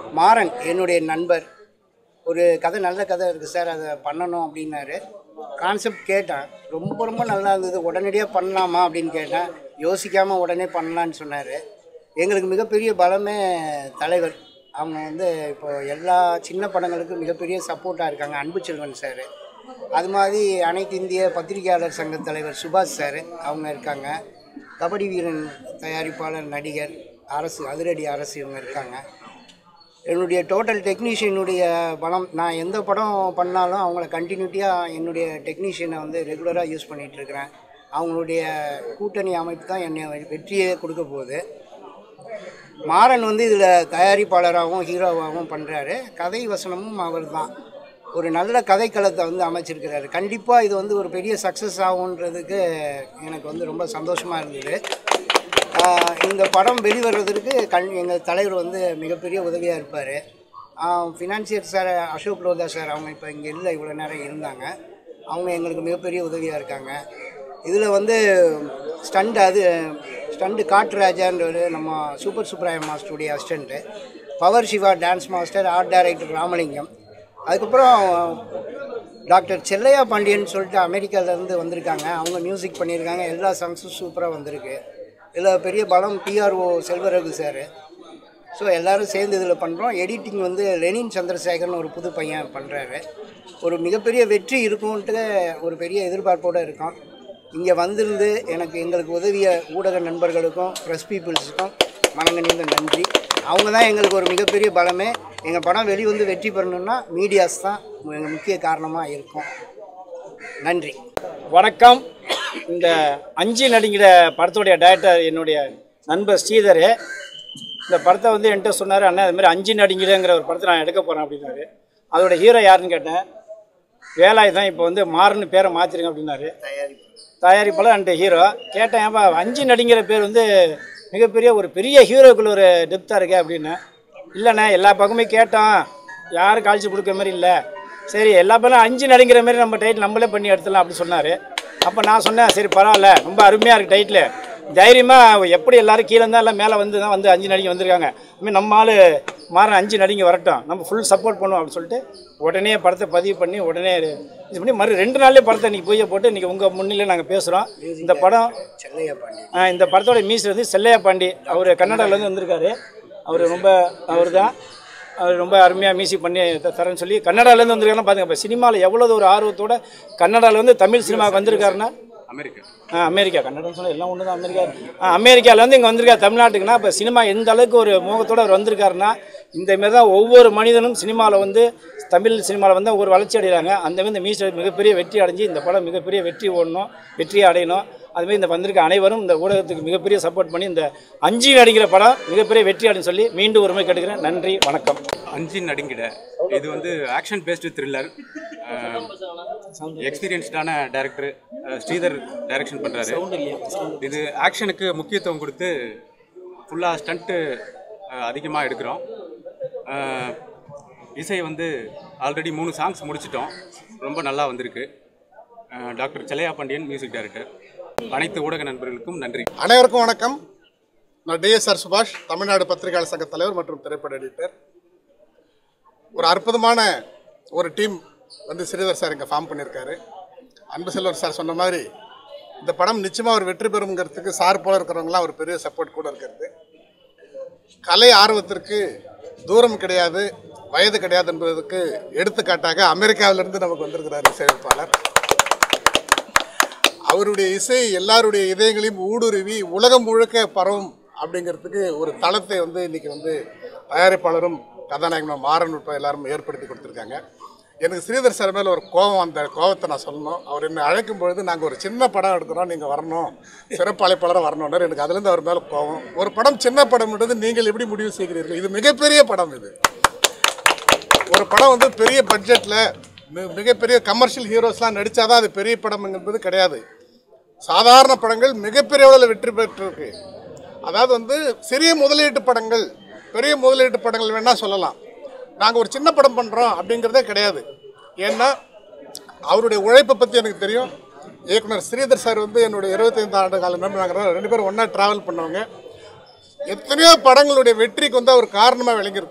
மாறன் என்னுடைய நண்பர் ஒரு கதை நல்ல கதை இருக்குது சார் அதை பண்ணணும் அப்படின்னாரு கான்செப்ட் கேட்டேன் ரொம்ப ரொம்ப நல்லா இருந்தது உடனடியாக பண்ணலாமா அப்படின்னு கேட்டேன் யோசிக்காமல் உடனே பண்ணலான்னு சொன்னார் எங்களுக்கு மிகப்பெரிய பலமே தலைவர் அவங்க வந்து இப்போ எல்லா சின்ன படங்களுக்கும் மிகப்பெரிய சப்போர்ட்டாக இருக்காங்க அன்பு செல்வன் சார் அது மாதிரி அனைத்து இந்திய பத்திரிகையாளர் சங்க தலைவர் சுபாஷ் சார் அவங்க இருக்காங்க கபடி வீரன் தயாரிப்பாளர் நடிகர் அரசு அதிரடி அரசு இவங்க இருக்காங்க என்னுடைய டோட்டல் டெக்னீஷியனுடைய பலம் நான் எந்த படம் பண்ணாலும் அவங்கள கண்டினியூட்டியாக என்னுடைய டெக்னீஷியனை வந்து ரெகுலராக யூஸ் பண்ணிகிட்ருக்கிறேன் அவங்களுடைய கூட்டணி அமைப்பு தான் என்னை வெற்றியே கொடுக்க போகுது மாறன் வந்து இதில் தயாரிப்பாளராகவும் ஹீரோவாகவும் பண்ணுறாரு கதை வசனமும் அவர் தான் ஒரு நல்ல கதைக்களத்தை வந்து அமைச்சிருக்கிறாரு கண்டிப்பாக இது வந்து ஒரு பெரிய சக்ஸஸ் ஆகுன்றதுக்கு எனக்கு வந்து ரொம்ப சந்தோஷமாக இருந்தது ஆஹ் இந்த படம் வெளிவர்றதுக்கு கண் எங்கள் தலைவர் வந்து மிகப்பெரிய உதவியாக இருப்பார் financier sir Ashok Lodha sir அவங்க இப்போ இங்கே இல்லை இவ்வளோ நேரம் இருந்தாங்க அவங்க எங்களுக்கு மிகப்பெரிய உதவியாக இருக்காங்க இதில் வந்து ஸ்டண்ட் அது ஸ்டண்டு காட்ராஜான்றவர் நம்ம சூப்பர் சுப்ராயம் மாஸ்டருடைய assistant power Siva dance master art director Ramalingam அதுக்கப்புறம் டாக்டர் செல்லையா பாண்டியன் சொல்லிட்டு அமெரிக்காவிலேருந்து வந்திருக்காங்க அவங்க மியூசிக் பண்ணியிருக்காங்க எல்லா சாங்ஸும் சூப்பராக வந்திருக்கு இதில் பெரிய பலம் பிஆர்ஓ செல்வரகு சார் ஸோ எல்லாரும் சேர்ந்து இதில் பண்ணுறோம் எடிட்டிங் வந்து லெனின் சந்திரசேகர்னு ஒரு புது பையன் பண்ணுறாரு ஒரு மிகப்பெரிய வெற்றி இருக்கும்ன்ட்டு ஒரு பெரிய எதிர்பார்ப்போடு இருக்கோம் இங்கே வந்திருந்து எனக்கு எங்களுக்கு உதவிய ஊடக நண்பர்களுக்கும் ப்ரெஸ் பீப்புள்ஸுக்கும் மனங்கனிந்த நன்றி அவங்க தான் எங்களுக்கு ஒரு மிகப்பெரிய பலமே எங்கள் படம் வெளிவந்து வெற்றி பெறணும்னா மீடியாஸ் தான் எங்கள் முக்கிய காரணமாக இருக்கும் நன்றி வணக்கம் இந்த அஞ்சு நடிங்கிற படத்துடைய டைரக்டர் என்னுடைய நண்பர் ஸ்ரீதர் இந்த படத்தை வந்து என்கிட்ட சொன்னார் அண்ணா இது மாதிரி அஞ்சு நடிங்கிற ஒரு படத்தை நான் எடுக்க போகிறேன் அப்படின்னாரு அதோட ஹீரோ யாருன்னு கேட்டேன் வேலாய் தான் இப்போ வந்து மாறுன்னு பேரை மாற்றிருங்க அப்படின்னாரு தயாரிப்பாளர் அண்ட் ஹீரோ கேட்டேன் ஏன்பா அஞ்சு நடிங்கிற பேர் வந்து மிகப்பெரிய ஒரு பெரிய ஹீரோக்குள்ள ஒரு டெப்த்தாக இருக்கே அப்படின்னு இல்லைண்ணே எல்லா பக்கமே கேட்டோம் யாரும் கால்ச்சி கொடுக்குற மாதிரி இல்லை சரி எல்லா பேரும் அஞ்சு நடிங்கிற மாதிரி நம்ம டைட்டில் நம்மளே பண்ணி எடுத்துடலாம் அப்படின்னு சொன்னார் அப்போ நான் சொன்னேன் சரி பரவாயில்ல ரொம்ப அருமையாக இருக்குது டைட்டில் தைரியமாக எப்படி எல்லாரும் கீழே இருந்தால் எல்லாம் மேலே வந்து தான் வந்து அஞ்சு நடிகை வந்திருக்காங்க இனிமேல் நம்ம ஆள் மாற அஞ்சு நடிகை வரட்டும் நம்ம ஃபுல் சப்போர்ட் பண்ணுவோம் அப்படின்னு சொல்லிட்டு உடனே படத்தை பதிவு பண்ணி உடனே இது பண்ணி மறு ரெண்டு நாள்லேயே படத்தை இன்றைக்கி பூஜை போட்டு இன்றைக்கி உங்கள் முன்னிலையில் நாங்கள் பேசுகிறோம் இந்த படம் செல்லையா பாண்டி ஆ, இந்த படத்தோட மியூசிக் வந்து செல்லையா பாண்டி அவர் கன்னடாலேருந்து வந்திருக்காரு அவர் ரொம்ப அவர் தான் அவர் ரொம்ப அருமையாக மியூசிக் பண்ணி த- தரேன்னு சொல்லி கன்னடாலேருந்து வந்திருக்காருன்னா பாருங்க இப்போ சினிமாவில் எவ்வளோ ஒரு ஆர்வத்தோட கன்னடாவில் வந்து தமிழ் சினிமாவுக்கு வந்திருக்காருன்னா அமெரிக்கா ஆ அமெரிக்கா கன்னடம் சொல்ல எல்லாம் ஒன்று தான் அமெரிக்கா ஆ அமெரிக்காவில் வந்து இங்கே வந்திருக்காரு தமிழ்நாட்டுக்குன்னா இப்போ சினிமா எந்த அளவுக்கு ஒரு மோகத்தோடு அவர் வந்திருக்காருன்னா இந்த மாரி தான் ஒவ்வொரு மனிதனும் சினிமாவில் வந்து தமிழ் சினிமாவில் வந்து ஒரு வளர்ச்சி அடைகிறாங்க அந்த மாதிரி இந்த மியூசிக் மிகப்பெரிய வெற்றி அடைஞ்சு இந்த படம் மிகப்பெரிய வெற்றி ஓடணும் வெற்றியை அடையணும் அதுமாதிரி இந்த வந்திருக்க அனைவரும் இந்த ஊடகத்துக்கு மிகப்பெரிய சப்போர்ட் பண்ணி இந்த அஞ்சு நடிக்கிற படம் மிகப்பெரிய வெற்றி அடைன்னு சொல்லி மீண்டும் ஒரு முறை கேட்டுக்கிறேன் நன்றி வணக்கம் அஞ்சு நடுங்கிட இது வந்து ஆக்ஷன் பேஸ்டு த்ரில்லர் எக்ஸ்பீரியன்ஸ்டான டைரக்டர் ஸ்ரீதர் டைரக்ஷன் பண்ணுறாரு இது ஆக்ஷனுக்கு முக்கியத்துவம் கொடுத்து ஃபுல்லாக ஸ்டண்ட்டு அதிகமாக எடுக்கிறோம் அஹ், இசை வந்து ஆல்ரெடி மூணு சாங்ஸ் முடிச்சிட்டோம் ரொம்ப நல்லா வந்திருக்கு அஹ், doctor Chellaiah Pandian music director அனைத்து ஊடக நண்பர்களுக்கும் நன்றி அனைவருக்கும் வணக்கம் நான் டிஎஸ்ஆர் சுபாஷ் தமிழ்நாடு பத்திரிகையாளர் சங்க தலைவர் மற்றும் திரைப்பட எடிட்டர் ஒரு அற்புதமான ஒரு டீம் வந்து ஸ்ரீதர் சார் இங்கே ஃபார்ம் பண்ணியிருக்காரு அன்பு செல்வர் சார் சொன்ன மாதிரி இந்த படம் நிச்சயமாக ஒரு வெற்றி பெறுங்கிறதுக்கு சார் போல இருக்கிறவங்களாம் ஒரு பெரிய சப்போர்ட் கூட இருக்கிறது கலை ஆர்வத்திற்கு தூரம் கிடையாது வயது கிடையாது என்பதற்கு எடுத்துக்காட்டாக அமெரிக்காவிலிருந்து நமக்கு வந்திருக்கிறார் இசையமைப்பாளர் அவருடைய இசை எல்லாருடைய இதயங்களையும் ஊடுருவி உலகம் முழுக்க பரவும் அப்படிங்கிறதுக்கு ஒரு தளத்தை வந்து இன்னைக்கு வந்து தயாரிப்பாளரும் கதாநாயகனும் மாறன் உட்பட எல்லாரும் ஏற்படுத்தி கொடுத்துருக்காங்க எனக்கு ஸ்ரீதர் சார் மேலே ஒரு கோபம் அந்த கோபத்தை நான் சொல்லணும் அவர் என்னை அழைக்கும் பொழுது நாங்கள் ஒரு சின்ன படம் எடுக்கிறோம் நீங்கள் வரணும் சிறப்பு அழைப்பாளராக வரணும்னாரு எனக்கு அதுலேருந்து அவர் மேலே கோபம் ஒரு படம் சின்ன படம்ன்றது நீங்கள் எப்படி முடிவு செய்கிறீர்கள் இது மிகப்பெரிய படம் இது ஒரு படம் வந்து பெரிய பட்ஜெட்டில் மிகப்பெரிய கமர்ஷியல் ஹீரோஸ்லாம் நடித்தாதான் அது பெரிய படம் என்பது கிடையாது சாதாரண படங்கள் மிகப்பெரிய அளவில் வெற்றி பெற்றிருக்கு அதாவது வந்து சிறிய முதலீட்டு படங்கள் பெரிய முதலீட்டு படங்கள் வேணால் சொல்லலாம் நாங்கள் ஒரு சின்ன படம் பண்ணுறோம் அப்படிங்கிறதே கிடையாது ஏன்னா அவருடைய உழைப்பை பற்றி எனக்கு தெரியும் இயக்குனர் ஸ்ரீதர் சார் வந்து என்னுடைய இருபத்தைந்து ஆண்டு கால நம்பி நாங்கள் ரெண்டு பேரும் ஒன்றா ட்ராவல் பண்ணவங்க எத்தனையோ படங்களுடைய வெற்றிக்கு வந்து அவர் காரணமாக விளங்கியிருக்கார்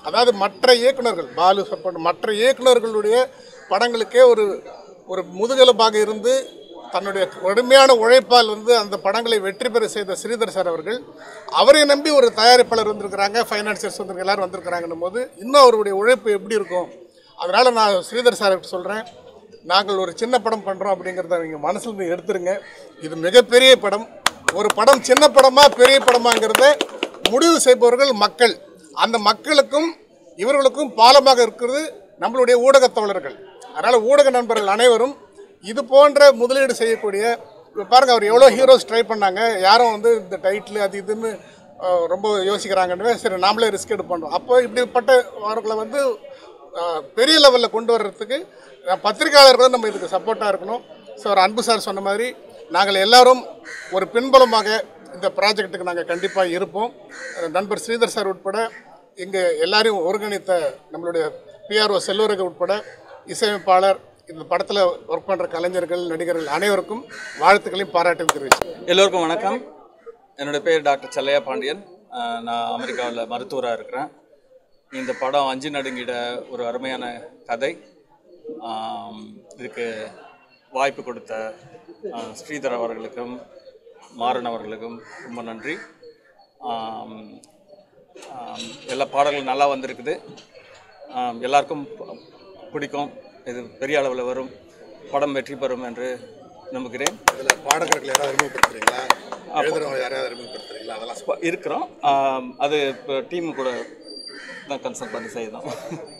அதாவது மற்ற இயக்குனர்கள் பாலு சப்போர்ட் மற்ற இயக்குனர்களுடைய படங்களுக்கே ஒரு ஒரு முதுகெலும்பாக இருந்து தன்னுடைய கடுமையான உழைப்பால் வந்து அந்த படங்களை வெற்றி பெற செய்த ஸ்ரீதர் சார் அவர்கள் அவரை நம்பி ஒரு தயாரிப்பாளர் வந்திருக்கிறாங்க ஃபைனான்சியர்ஸ் வந்து எல்லாரும் வந்திருக்கிறாங்கன்னும் போது இன்னும் அவருடைய உழைப்பு எப்படி இருக்கும் அதனால் நான் ஸ்ரீதர் சார் சொல்கிறேன் நாங்கள் ஒரு சின்ன படம் பண்ணுறோம் அப்படிங்கிறத நீங்கள் மனசுல இருந்து எடுத்துருங்க இது மிகப்பெரிய படம் ஒரு படம் சின்ன படமா பெரிய படமாங்கிறத முடிவு செய்பவர்கள் மக்கள் அந்த மக்களுக்கும் இவர்களுக்கும் பாலமாக இருக்கிறது நம்மளுடைய ஊடகத் தோழர்கள் அதனால் ஊடக நண்பர்கள் அனைவரும் இது போன்ற முதலீடு செய்யக்கூடிய இப்ப பாருங்க அவர் எவ்வளோ ஹீரோஸ் ட்ரை பண்ணாங்க யாரும் வந்து இந்த டைட்டில் அது இதுன்னு அஹ், ரொம்ப யோசிக்கிறாங்கன்னு சரி நாமளே ரிஸ்க் எடுப்போம் அப்போ இப்படிப்பட்டவர்களை வந்து அஹ், பெரிய லெவலில் கொண்டு வர்றதுக்கு அஹ், பத்திரிகையாளர்களும் நம்ம இதுக்கு சப்போர்ட்டாக இருக்கணும் ஸோ ஒரு அன்பு சார் சொன்ன மாதிரி நாங்கள் எல்லாரும் ஒரு பின்புலமாக இந்த ப்ராஜெக்ட்டுக்கு நாங்கள் கண்டிப்பாக இருப்போம் அஹ், நண்பர் ஸ்ரீதர் சார் உட்பட இங்கே எல்லாரையும் ஒருங்கிணைத்த நம்மளுடைய பிஆர்ஓ செல்வரகு உட்பட இசையமைப்பாளர் இந்த படத்தில் ஒர்க் பண்ணுற கலைஞர்கள் நடிகர்கள் அனைவருக்கும் வாழ்த்துக்களையும் பாராட்டையும் தெரிவிச்சு எல்லோருக்கும் வணக்கம் என்னோட பேர் டாக்டர் செல்லையா பாண்டியன் அஹ் நான் அமெரிக்காவில் மருத்துவராக இருக்கிறேன் இந்த படம் அஞ்சு நடுங்கிட ஒரு அருமையான கதை ஆம், இதுக்கு வாய்ப்பு கொடுத்த அஹ், ஸ்ரீதர் அவர்களுக்கும் மாறன் அவர்களுக்கும் ரொம்ப நன்றி ஆம், ஆம், எல்லா பாடல்களும் நல்லா வந்திருக்குது ஆம், எல்லாருக்கும் ப- பிடிக்கும் இது பெரிய அளவில் வரும் படம் வெற்றி பெறும் என்று நம்புகிறேன் இதில் பாடகர்கள் யாராவது அறிமுகப்படுத்துறீங்களா எழுதுறவங்க யாராவது அறிமுகப்படுத்துறீங்களா அதெல்லாம் இப்போ இருக்கிறோம் ஆம், அது இப்போ டீம் கூட தான் கன்சல்ட் பண்ணி செய்யணும்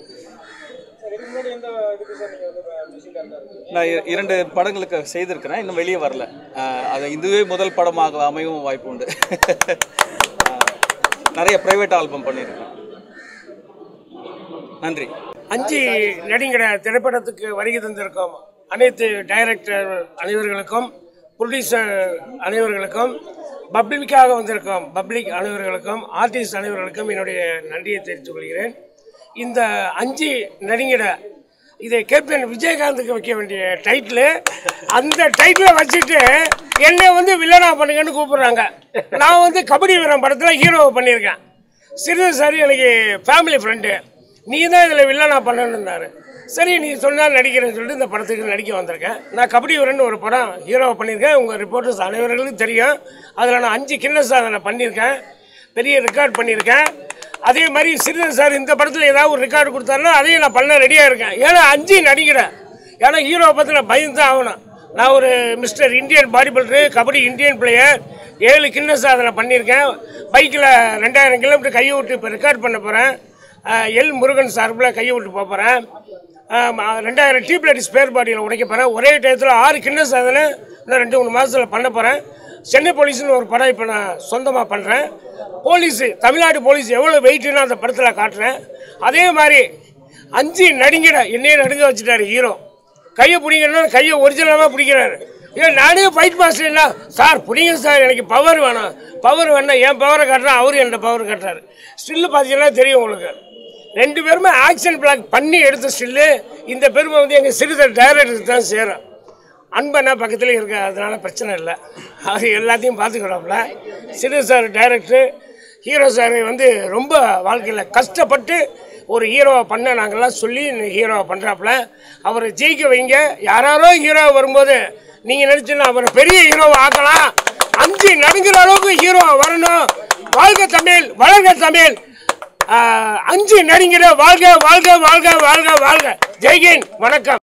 நான் இ- இரண்டு படங்களுக்கு செய்திருக்கிறேன் இன்னும் வெளியே வரல ஆ, அது இதுவே முதல் படமாக அமையவும் வாய்ப்பு உண்டு ஆ, நிறைய ப்ரைவேட் ஆல்பம் பண்ணியிருக்கேன் நன்றி அஞ்சு நடிகர திரைப்படத்துக்கு வருகை தந்திருக்கும் அனைத்து டைரக்டர் அனைவர்களுக்கும் ப்ரொடியூசர் அனைவர்களுக்கும் பப்ளிக்காக வந்திருக்கும் பப்ளிக் அனைவர்களுக்கும் ஆர்டிஸ்ட் அனைவர்களுக்கும் என்னுடைய நன்றியை தெரிவித்துக் கொள்கிறேன் இந்த அஞ்சு நடிகர இதை கேப்டன் விஜயகாந்துக்கு வைக்க வேண்டிய டைட்டில் அந்த டைட்டிலை வச்சுட்டு என்னை வந்து வில்லனா பண்ணுங்கன்னு கூப்பிடுறாங்க நான் வந்து கபடி வீரன் படத்தில் ஹீரோவை பண்ணியிருக்கேன் சிறிது சரி எனக்கு ஃபேமிலி ஃப்ரெண்டு நீ தான் இதில் வில்லனா பண்ணணுன்னாரு சரி நீ சொன்னால் நடிக்கிறேன்னு சொல்லிட்டு இந்த படத்துக்கு நடிக்க வந்திருக்கேன் நான் கபடி வீரன் ஒரு படம் ஹீரோவை பண்ணியிருக்கேன் உங்கள் ரிப்போர்ட்டர்ஸ் அனைவர்களுக்கும் தெரியும் அதில் நான் அஞ்சு கிண்ண சாதனை பண்ணியிருக்கேன் பெரிய ரெக்கார்ட் பண்ணியிருக்கேன் அதே மாதிரி சிறிதர் சார் இந்த படத்தில் ஏதாவது ஒரு ரெக்கார்டு கொடுத்தாருன்னா அதையும் நான் பண்ண ரெடியாக இருக்கேன் ஏன்னா அஞ்சு நடிக்கிறேன் ஏன்னா ஹீரோவை பற்றி நான் பயந்து தான் ஆகணும் நான் ஒரு mister Indian body builder kabaddi Indian player ஏழு கிண்ண சாதனை பண்ணியிருக்கேன் பைக்கில் ரெண்டாயிரம் கிலோமீட்டர் கையை விட்டு இப்போ ரெக்கார்ட் பண்ண போகிறேன் எல் முருகன் சார்பில் கையை விட்டு போக போகிறேன் ரெண்டாயிரம் டியூப்லைட் ஸ்பேர் பாடியில் உடைக்க போகிறேன் ஒரே டயத்தில் ஆறு கிண்ண சாதனை இன்னும் ரெண்டு மூணு மாதத்தில் பண்ண போகிறேன் சென்னை போலீஸ்னு ஒரு படம் இப்போ நான் சொந்தமாக பண்ணுறேன் போலீஸு தமிழ்நாடு போலீஸ் எவ்வளோ வெயிட்டுன்னு அந்த படத்தில் காட்டுறேன் அதே மாதிரி அஞ்சு நடிங்கிட என்னையே நடுங்க வச்சுட்டாரு ஹீரோ கையை பிடிங்கன்னா கையை ஒரிஜினலாக பிடிக்கிறாரு ஏன் நானே ஃபைட் மாஸ்டர் என்ன சார் பிடிங்க சார் எனக்கு பவர் வேணாம் பவர் வேணாம் என் பவரை காட்டுறேன் அவரு என் பவர் காட்டுறாரு ஸ்டில்லு பார்த்தீங்கன்னா தெரியும் உங்களுக்கு ரெண்டு பேருமே ஆக்ஷன் பிளாக் பண்ணி எடுத்த ஸ்டில்லு இந்த பெருமை வந்து எங்கள் சிறுதர் டைரக்டருக்கு தான் சேரும் அன்பண்ணா பக்கத்துல இருக்க அதனால பிரச்சனை இல்லை அவர் எல்லாத்தையும் பார்த்துக்கிறாப்புல சிறு சார் டைரக்டர் ஹீரோ சார் வந்து ரொம்ப வாழ்க்கையில் கஷ்டப்பட்டு ஒரு ஹீரோவை பண்ண நாங்கள்லாம் சொல்லி ஹீரோவை பண்ணுறாப்புல அவரை ஜெயிக்க வைங்க யாராரோ ஹீரோ வரும்போது நீங்கள் நினச்சின்னா அவரை பெரிய ஹீரோவை ஆக்கலாம் அஞ்சு நடுங்கிற அளவுக்கு ஹீரோ வரணும் வாழ்க தமிழ் வளர்க தமிழ் ஆஹ், அஞ்சு நடிங்கிற வாழ்க வாழ்க வாழ்க வாழ்க வாழ்க ஜெய்கின் வணக்கம்